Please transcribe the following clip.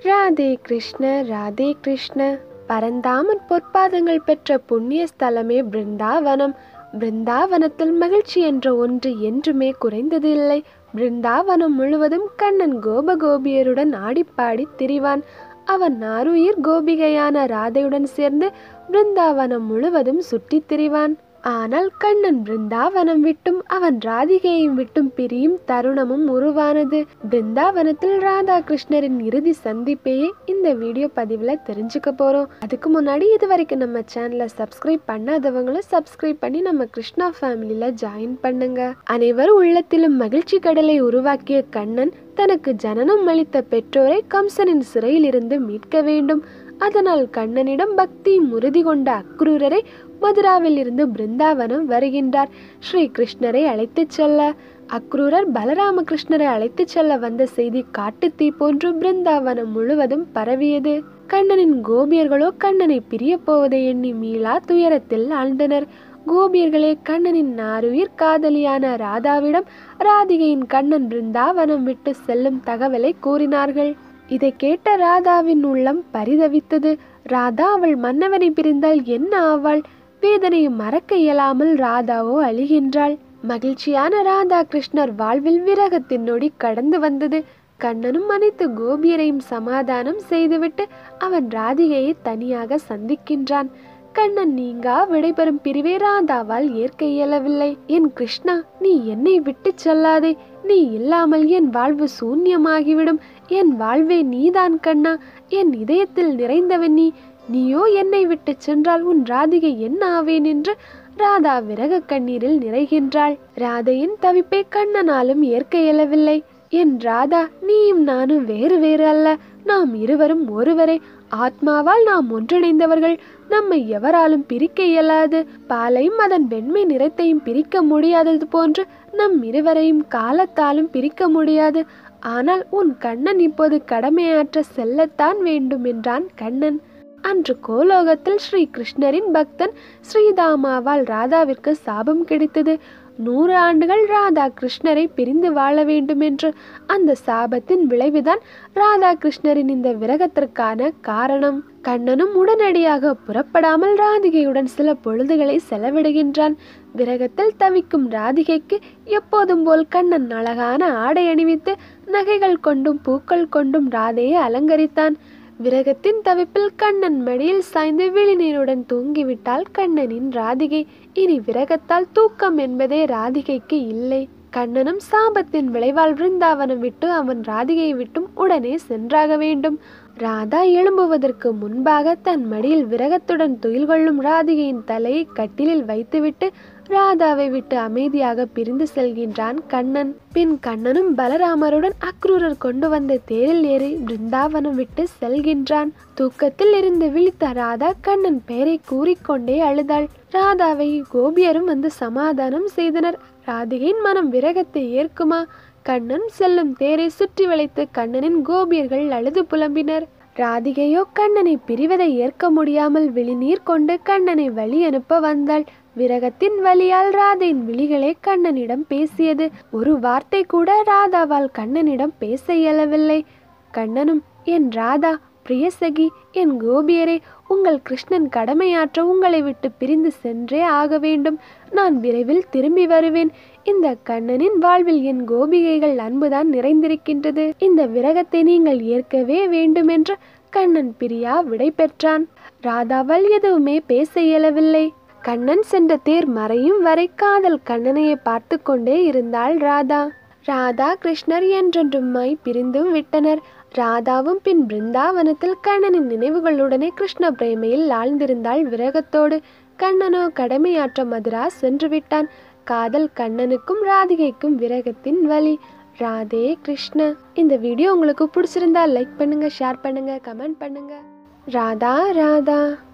ராதே கிருஷ்ண ராதே கிருஷ்ண பரந்தாமன் பொற்பாதங்கள் பெற்ற புண்ணிய ஸ்தலமே பிருந்தாவனம் பிருந்தாவனத்தில் மகிழ்ச்சி என்ற ஒன்று என்றுமே குறைந்தது இல்லை பிருந்தாவனம் முழுவதும் கண்ணன் கோபகோபியருடன் ஆடிப்பாடி திரிவான் அவன் நாருயிர் கோபிகையான ராதையுடன் சேர்ந்து பிருந்தாவனம் முழுவதும் சுற்றித் திரிவான் ஆனால் கண்ணன் பிருந்தாவனம் விட்டும் அவன் ராதிகையையும் விட்டும் பிரியும் தருணமும் உருவானது பிருந்தாவனத்தில் ராதா கிருஷ்ணரின் இறுதி சந்திப்பையே இந்த வீடியோ பதிவுல தெரிஞ்சுக்க போறோம் அதுக்கு முன்னாடி இது வரைக்கும் நம்ம சேனலை சப்ஸ்கிரைப் பண்ணாதவங்களும் சப்ஸ்கிரைப் பண்ணி நம்ம கிருஷ்ணா ஃபேமிலியில ஜாயின் பண்ணுங்க அனைவரும் உள்ளத்திலும் மகிழ்ச்சி கடலை உருவாக்கிய கண்ணன் தனக்கு ஜனனம் அளித்த பெற்றோரை கம்சனின் சிறையிலிருந்து மீட்க வேண்டும் அதனால் கண்ணனிடம் பக்தி உறுதி கொண்ட அக்ரூரரை மதுராவில் இருந்து பிருந்தாவனம் வருகின்றார் ஸ்ரீ கிருஷ்ணரை அழைத்துச் செல்ல அக்ரூரர் பலராம கிருஷ்ணரை அழைத்துச் செல்ல வந்த செய்தி காட்டுத்தீ போன்று பிருந்தாவனம் முழுவதும் பரவியது கண்ணனின் கோபியர்களோ கண்ணனை பிரிய போவதை எண்ணி மீளா துயரத்தில் ஆழ்ந்தனர் கோபியர்களே கண்ணனின் நாருயிர் காதலியான ராதாவிடம் ராதிகையின் கண்ணன் பிருந்தாவனம் விட்டு செல்லும் தகவலை கூறினார்கள் இதை கேட்ட ராதாவின் உள்ளம் பரிதவித்தது ராதா அவள் மன்னவனை பிரிந்தால் என்ன ஆவாள் வேதனையை மறக்க இயலாமல் ராதாவோ அழுகின்றாள் மகிழ்ச்சியான ராதா கிருஷ்ணர் வாழ்வில் விரகத்தின் நொடி கடந்து வந்தது கண்ணனும் அனைத்து கோபியரையும் சமாதானம் செய்துவிட்டு அவன் ராதிகையை தனியாக சந்திக்கின்றான் கண்ணன் நீங்கா விடைபெறும் பிரிவை ராதாவால் ஏற்க இயலவில்லை என் கிருஷ்ணா நீ என்னை விட்டு செல்லாதே நீ இல்லாமல் என் வாழ்வு சூன்யமாகிவிடும் என் வாழ்வே நீதான் கண்ணா என் இதயத்தில் நிறைந்தவன் நீ நீயோ என்னை விட்டு சென்றால் உன் ராதிகை என்ன ஆவேன் என்று ராதா விரக கண்ணீரில் நிறைகின்றாள் ராதையின் தவிப்பை கண்ணனாலும் ஏற்க இயலவில்லை என் ராதா நீயும் நானும் வேறு வேறு அல்ல நாம் இருவரும் ஒருவரே ஆத்மாவால் நாம் ஒன்றிணைந்தவர்கள் நம்மை எவராலும் பிரிக்க இயலாது பாலையும் அதன் வெண்மை நிறத்தையும் பிரிக்க முடியாதது போன்று நம் இருவரையும் காலத்தாலும் பிரிக்க முடியாது ஆனால் உன் கண்ணன் இப்போது கடமையாற்ற செல்லத்தான் வேண்டும் என்றான் கண்ணன் அன்று கோலோகத்தில் ஸ்ரீ கிருஷ்ணரின் பக்தன் ஸ்ரீதாமாவால் ராதாவிற்கு சாபம் கிடைத்தது நூறு ஆண்டுகள் ராதா கிருஷ்ணரை பிரிந்து வாழ வேண்டும் என்று அந்த சாபத்தின் விளைவுதான் ராதா கிருஷ்ணரின் இந்த விரகத்திற்கான காரணம் கண்ணனும் உடனடியாக புறப்படாமல் ராதிகையுடன் சில பொழுதுகளை செலவிடுகின்றான் விரகத்தில் தவிக்கும் ராதிகைக்கு எப்போதும் போல் கண்ணன் அழகான ஆடை அணிவித்து நகைகள் கொண்டும் பூக்கள் கொண்டும் ராதையை அலங்கரித்தான் விரகத்தின் தவிப்பில் கண்ணன் மடியில் சாய்ந்து விழிநீருடன் தூங்கிவிட்டாள் கண்ணனின் ராதிகை இனி விரகத்தால் தூக்கம் என்பதே ராதிகைக்கு இல்லை கண்ணனும் சாபத்தின் விளைவால் பிருந்தாவனம் விட்டு அவன் ராதிகையை விட்டும் உடனே சென்றாக வேண்டும் ராதா எழும்புவதற்கு முன்பாக தன் மடியில் விரகத்துடன் துயில் கொள்ளும் ராதிகையின் தலையை கட்டிலில் வைத்துவிட்டு ராதாவை விட்டு அமைதியாக பிரிந்து செல்கின்றான் கண்ணன் பின் கண்ணனும் பலராமருடன் அக்ரூரர் கொண்டு வந்த தேரில் ஏறி பிருந்தாவனம் விட்டு செல்கின்றான் தூக்கத்தில் இருந்து விழித்த ராதா கண்ணன் பெயரை கூறிக்கொண்டே அழுதாள் ராதாவை கோபியரும் வந்து சமாதானம் செய்தனர் ராதிகையின் மனம் விரகத்தை ஏற்குமா கண்ணன் செல்லும் தேரை சுற்றி வளைத்து கண்ணனின் கோபியர்கள் அழுது புலம்பினர் ராதிகையோ கண்ணனை பிரிவதை ஏற்க முடியாமல் விழிநீர் கொண்டு கண்ணனை வழி அனுப்ப வந்தாள் விரகத்தின் வழியால் ராதையின் விழிகளே கண்ணனிடம் பேசியது ஒரு வார்த்தை கூட ராதாவால் கண்ணனிடம் பேச இயலவில்லை கண்ணனும் என் ராதா பிரியசகி என் கோபியரே உங்கள் கிருஷ்ணன் கடமையாற்ற உங்களை விட்டு பிரிந்து சென்றே ஆக வேண்டும் நான் விரைவில் திரும்பி வருவேன் இந்த கண்ணனின் வாழ்வில் என் கோபிகைகள் அன்புதான் நிறைந்திருக்கின்றது இந்த விரகத்தை நீங்கள் ஏற்கவே வேண்டுமென்று கண்ணன் பிரியா விடை பெற்றான் ராதாவால் எதுவுமே பேச இயலவில்லை கண்ணன் சென்ற தேர் மறையும் வரை காதல் கண்ணனையை பார்த்து கொண்டே இருந்தாள் ராதா ராதா கிருஷ்ணர் என்றென்றுமாய் பிரிந்தும் விட்டனர் ராதாவும் பின் பிருந்தாவனத்தில் கண்ணனின் நினைவுகளுடனே கிருஷ்ண பிரேமையில் ஆழ்ந்திருந்தாள் விரகத்தோடு கண்ணனோ கடமையாற்ற மதுரா சென்று விட்டான் காதல் கண்ணனுக்கும் ராதிகைக்கும் விரகத்தின் வழி ராதே கிருஷ்ண இந்த வீடியோ உங்களுக்கு பிடிச்சிருந்தா லைக் பண்ணுங்க ஷேர் பண்ணுங்க கமெண்ட் பண்ணுங்க ராதா ராதா